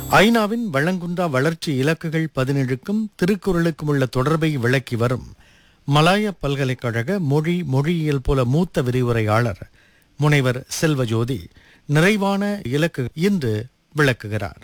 ஐநாவின் வழங்குன்றா வளர்ச்சி இலக்குகள் பதினேழுக்கும் திருக்குறளுக்கும் உள்ள தொடர்பை விளக்கி வரும் மலாய பல்கலைக்கழக மொழி மொழியியல் போல மூத்த விரிவுரையாளர் முனைவர் செல்வஜோதி நிறைவான இலக்கு இன்று விளக்குகிறார்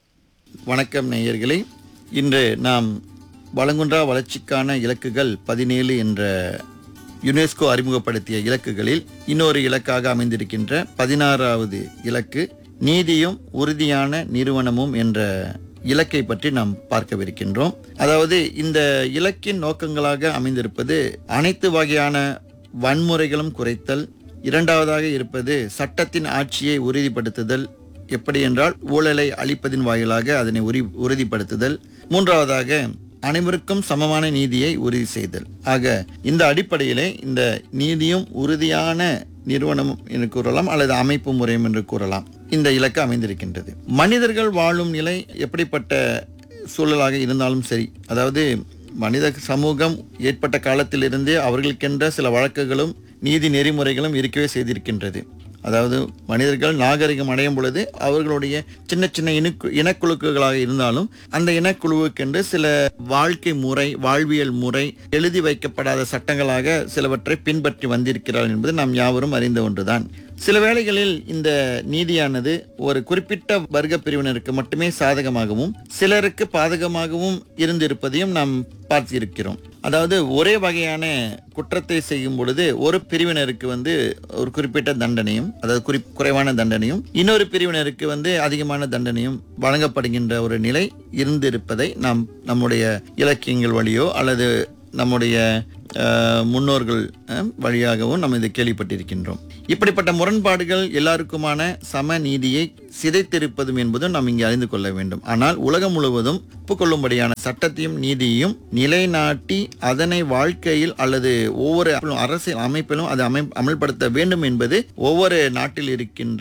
வணக்கம் நேயர்களே இன்று நாம் வளங்குன்றா வளர்ச்சிக்கான இலக்குகள் பதினேழு என்ற யுனெஸ்கோ அறிமுகப்படுத்திய இலக்குகளில் இன்னொரு இலக்காக அமைந்திருக்கின்ற பதினாறாவது இலக்கு நீதியும் உறுதியான நிறுவனமும் என்ற இலக்கை பற்றி நாம் பார்க்கவிருக்கின்றோம் அதாவது இந்த இலக்கின் நோக்கங்களாக அமைந்திருப்பது அனைத்து வகையான வன்முறைகளும் குறைத்தல் இரண்டாவதாக இருப்பது சட்டத்தின் ஆட்சியை உறுதிப்படுத்துதல் எப்படி என்றால் ஊழலை அழிப்பதின் வாயிலாக அதனை உரி உறுதிப்படுத்துதல் மூன்றாவதாக அனைவருக்கும் சமமான நீதியை உறுதி செய்தல் ஆக இந்த அடிப்படையிலே இந்த நீதியும் உறுதியான நிறுவனம் என்று கூறலாம் அல்லது அமைப்பு முறையும் என்று கூறலாம் இந்த இலக்கு அமைந்திருக்கின்றது மனிதர்கள் வாழும் நிலை எப்படிப்பட்ட சூழலாக இருந்தாலும் சரி அதாவது மனித சமூகம் ஏற்பட்ட காலத்திலிருந்தே அவர்களுக்கென்ற சில வழக்குகளும் நீதி நெறிமுறைகளும் இருக்கவே செய்திருக்கின்றது அதாவது மனிதர்கள் நாகரிகம் அடையும் பொழுது அவர்களுடைய சின்ன சின்ன இனக்கு இனக்குழுக்களாக இருந்தாலும் அந்த இனக்குழுவுக்கென்று சில வாழ்க்கை முறை வாழ்வியல் முறை எழுதி வைக்கப்படாத சட்டங்களாக சிலவற்றை பின்பற்றி வந்திருக்கிறார்கள் என்பது நாம் யாவரும் அறிந்த ஒன்றுதான் சில வேளைகளில் இந்த நீதியானது ஒரு குறிப்பிட்ட வர்க்க பிரிவினருக்கு மட்டுமே சாதகமாகவும் சிலருக்கு பாதகமாகவும் இருந்திருப்பதையும் நாம் பார்த்திருக்கிறோம் அதாவது ஒரே வகையான குற்றத்தை செய்யும் பொழுது ஒரு பிரிவினருக்கு வந்து ஒரு குறிப்பிட்ட தண்டனையும் அதாவது குறி குறைவான தண்டனையும் இன்னொரு பிரிவினருக்கு வந்து அதிகமான தண்டனையும் வழங்கப்படுகின்ற ஒரு நிலை இருந்திருப்பதை நாம் நம்முடைய இலக்கியங்கள் வழியோ அல்லது நம்முடைய அஹ், முன்னோர்கள் அஹ், வழியாகவும் நம்ம இதை கேள்விப்பட்டிருக்கின்றோம் இப்படிப்பட்ட முரண்பாடுகள் எல்லாருக்குமான சம நீதியை சிதைத்திருப்பதும் என்பதும் நாம் இங்கே அறிந்து கொள்ள வேண்டும் ஆனால் உலகம் முழுவதும் ஒப்புக்கொள்ளும்படியான சட்டத்தையும் நீதியையும் நிலைநாட்டி அதனை வாழ்க்கையில் அல்லது ஒவ்வொரு அரசியல் அமைப்பிலும் அதை அமை அமல்படுத்த வேண்டும் என்பது ஒவ்வொரு நாட்டில் இருக்கின்ற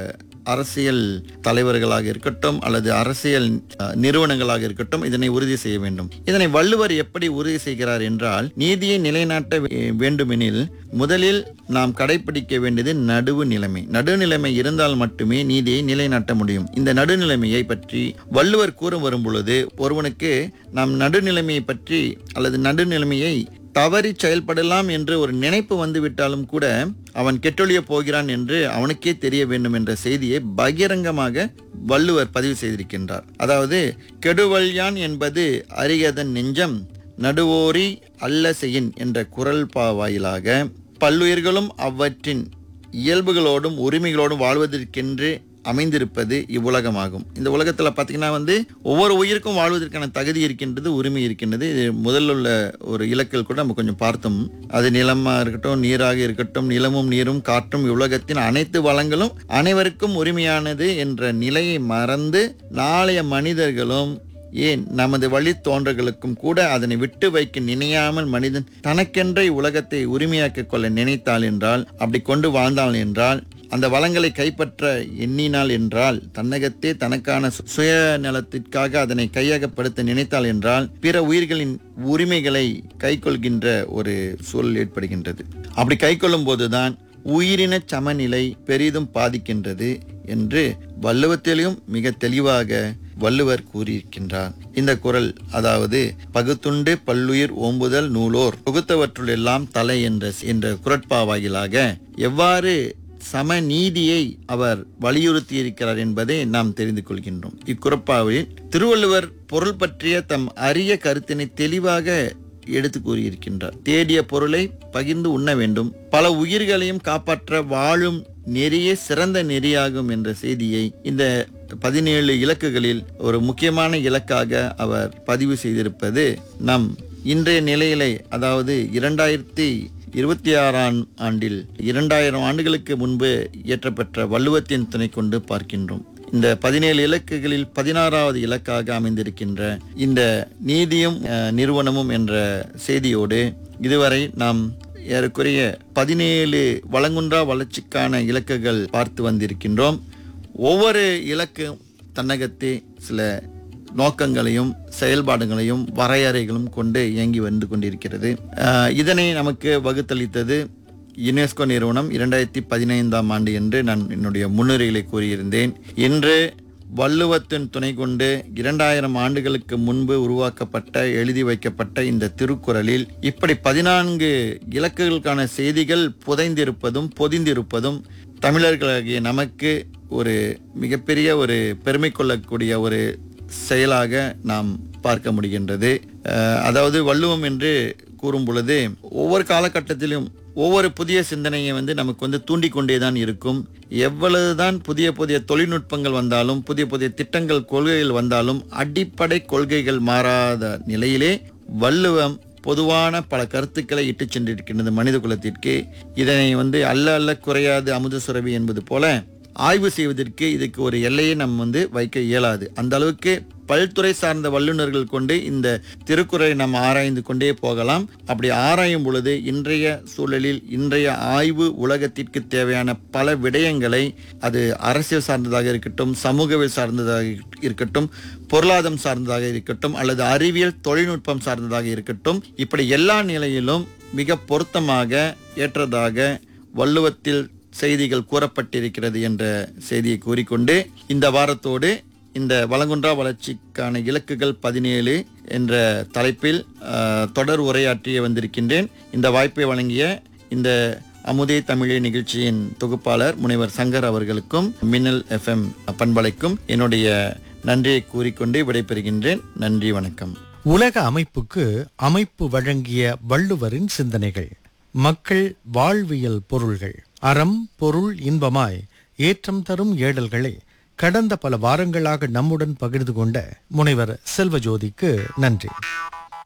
அரசியல் தலைவர்களாக இருக்கட்டும் அல்லது அரசியல் அஹ், நிறுவனங்களாக இருக்கட்டும் இதனை உறுதி செய்ய வேண்டும் இதனை வள்ளுவர் எப்படி உறுதி செய்கிறார் என்றால் நீதியை நிலைநாட்ட வே- வேண்டுமெனில் முதலில் நாம் கடைபிடிக்க வேண்டியது நடுவு நிலைமை நடுநிலைமை இருந்தால் மட்டுமே நீதியை நிலைநாட்ட முடியும் இந்த நடுநிலைமையை பற்றி வள்ளுவர் கூற வரும் பொழுது ஒருவனுக்கு நாம் நடுநிலைமையை பற்றி அல்லது நடுநிலைமையை தவறி செயல்படலாம் என்று ஒரு நினைப்பு வந்துவிட்டாலும் கூட அவன் கெட்டொழிய போகிறான் என்று அவனுக்கே தெரிய வேண்டும் என்ற செய்தியை பகிரங்கமாக வள்ளுவர் பதிவு செய்திருக்கின்றார் அதாவது கெடுவல்யான் என்பது அரிகதன் நெஞ்சம் நடுவோரி அல்ல செய்யின் என்ற குரல் பா வாயிலாக பல்லுயிர்களும் அவற்றின் இயல்புகளோடும் உரிமைகளோடும் வாழ்வதற்கென்று அமைந்திருப்பது இவ்வுலகமாகும் இந்த உலகத்துல பாத்தீங்கன்னா வந்து ஒவ்வொரு உயிருக்கும் வாழ்வதற்கான தகுதி இருக்கின்றது உரிமை இருக்கின்றது இது முதல்ல உள்ள ஒரு இலக்கில் கூட நம்ம கொஞ்சம் பார்த்தோம் அது நிலமா இருக்கட்டும் நீராக இருக்கட்டும் நிலமும் நீரும் காற்றும் இவ்வுலகத்தின் அனைத்து வளங்களும் அனைவருக்கும் உரிமையானது என்ற நிலையை மறந்து நாளைய மனிதர்களும் ஏன் நமது வழித்தோன்றர்களுக்கும் கூட அதனை விட்டு வைக்க நினையாமல் மனிதன் தனக்கென்ற உலகத்தை உரிமையாக்கிக் கொள்ள நினைத்தாள் என்றால் அப்படி கொண்டு வாழ்ந்தாள் என்றால் அந்த வளங்களை கைப்பற்ற எண்ணினாள் என்றால் தன்னகத்தே தனக்கான சு- சுயநலத்திற்காக அதனை கையகப்படுத்த நினைத்தாள் என்றால் பிற உயிர்களின் உரிமைகளை கைக்கொள்கின்ற ஒரு சூழல் ஏற்படுகின்றது அப்படி கைக்கொள்ளும் போதுதான் உயிரின சமநிலை பெரிதும் பாதிக்கின்றது என்று வள்ளுவத்திலும் மிக தெளிவாக வள்ளுவர் கூறியிருக்கின்றார் இந்த குரல் அதாவது பகுத்துண்டு பல்லுயிர் ஓம்புதல் நூலோர் தொகுத்தவற்றுள் எல்லாம் தலை என்ற என்ற குரட்பாவாயிலாக எவ்வாறு சம நீதியை அவர் வலியுறுத்தி இருக்கிறார் என்பதை நாம் தெரிந்து கொள்கின்றோம் இக்குறப்பாவில் திருவள்ளுவர் பொருள் பற்றிய தம் அரிய கருத்தினை தெளிவாக எடுத்து கூறியிருக்கின்றார் தேடிய பொருளை பகிர்ந்து உண்ண வேண்டும் பல உயிர்களையும் காப்பாற்ற வாழும் நெறியே சிறந்த நெறியாகும் என்ற செய்தியை இந்த பதினேழு இலக்குகளில் ஒரு முக்கியமான இலக்காக அவர் பதிவு செய்திருப்பது நம் இன்றைய நிலையிலே அதாவது இரண்டாயிரத்தி இருபத்தி ஆறாம் ஆண்டில் இரண்டாயிரம் ஆண்டுகளுக்கு முன்பு இயற்றப்பெற்ற வள்ளுவத்தின் துணை கொண்டு பார்க்கின்றோம் இந்த பதினேழு இலக்குகளில் பதினாறாவது இலக்காக அமைந்திருக்கின்ற இந்த நீதியும் அஹ், நிறுவனமும் என்ற செய்தியோடு இதுவரை நாம் ஏறக்குறைய பதினேழு வளங்குன்றா வளர்ச்சிக்கான இலக்குகள் பார்த்து வந்திருக்கின்றோம் ஒவ்வொரு இலக்கு தன்னகத்தே சில நோக்கங்களையும் செயல்பாடுகளையும் வரையறைகளும் கொண்டு இயங்கி வந்து கொண்டிருக்கிறது அஹ், இதனை நமக்கு வகுத்தளித்தது யுனெஸ்கோ நிறுவனம் இரண்டாயிரத்தி பதினைந்தாம் ஆண்டு என்று நான் என்னுடைய முன்னுரைகளை கூறியிருந்தேன் இன்று வள்ளுவத்தின் துணை கொண்டு இரண்டாயிரம் ஆண்டுகளுக்கு முன்பு உருவாக்கப்பட்ட எழுதி வைக்கப்பட்ட இந்த திருக்குறளில் இப்படி பதினான்கு இலக்குகளுக்கான செய்திகள் புதைந்திருப்பதும் பொதிந்திருப்பதும் தமிழர்களாகிய நமக்கு ஒரு மிகப்பெரிய ஒரு பெருமை கொள்ளக்கூடிய ஒரு செயலாக நாம் பார்க்க முடிகின்றது அஹ், அதாவது வள்ளுவம் என்று கூறும் பொழுது ஒவ்வொரு காலகட்டத்திலும் ஒவ்வொரு புதிய சிந்தனையை வந்து நமக்கு வந்து தூண்டிக்கொண்டே தான் இருக்கும் எவ்வளவுதான் புதிய புதிய தொழில்நுட்பங்கள் வந்தாலும் புதிய புதிய திட்டங்கள் கொள்கைகள் வந்தாலும் அடிப்படை கொள்கைகள் மாறாத நிலையிலே வள்ளுவம் பொதுவான பல கருத்துக்களை இட்டுச் சென்றிருக்கின்றது மனித குலத்திற்கு இதனை வந்து அல்ல அல்ல குறையாது அமுத சுரபி என்பது போல ஆய்வு செய்வதற்கு இதுக்கு ஒரு எல்லையை நம்ம வந்து வைக்க இயலாது அந்த அளவுக்கு பல்துறை சார்ந்த வல்லுநர்கள் கொண்டு இந்த திருக்குறளை நாம் ஆராய்ந்து கொண்டே போகலாம் அப்படி ஆராயும் பொழுது இன்றைய சூழலில் இன்றைய ஆய்வு உலகத்திற்கு தேவையான பல விடயங்களை அது அரசியல் சார்ந்ததாக இருக்கட்டும் சமூகவியல் சார்ந்ததாக இருக்கட்டும் பொருளாதாரம் சார்ந்ததாக இருக்கட்டும் அல்லது அறிவியல் தொழில்நுட்பம் சார்ந்ததாக இருக்கட்டும் இப்படி எல்லா நிலையிலும் மிக பொருத்தமாக ஏற்றதாக வள்ளுவத்தில் செய்திகள் கூறப்பட்டிருக்கிறது என்ற செய்தியை கூறிக்கொண்டு இந்த வாரத்தோடு இந்த வளங்குன்றா வளர்ச்சிக்கான இலக்குகள் பதினேழு என்ற தலைப்பில் அஹ், தொடர் உரையாற்றிய வந்திருக்கின்றேன் இந்த வாய்ப்பை வழங்கிய இந்த அமுதே தமிழே நிகழ்ச்சியின் தொகுப்பாளர் முனைவர் சங்கர் அவர்களுக்கும் மின்னல் எஃப்எம் பண்பலைக்கும் என்னுடைய நன்றியை கூறிக்கொண்டு விடைபெறுகின்றேன் நன்றி வணக்கம் உலக அமைப்புக்கு அமைப்பு வழங்கிய வள்ளுவரின் சிந்தனைகள் மக்கள் வாழ்வியல் பொருள்கள் அறம் பொருள் இன்பமாய் ஏற்றம் தரும் ஏடல்களை கடந்த பல வாரங்களாக நம்முடன் பகிர்ந்து கொண்ட முனைவர் செல்வஜோதிக்கு நன்றி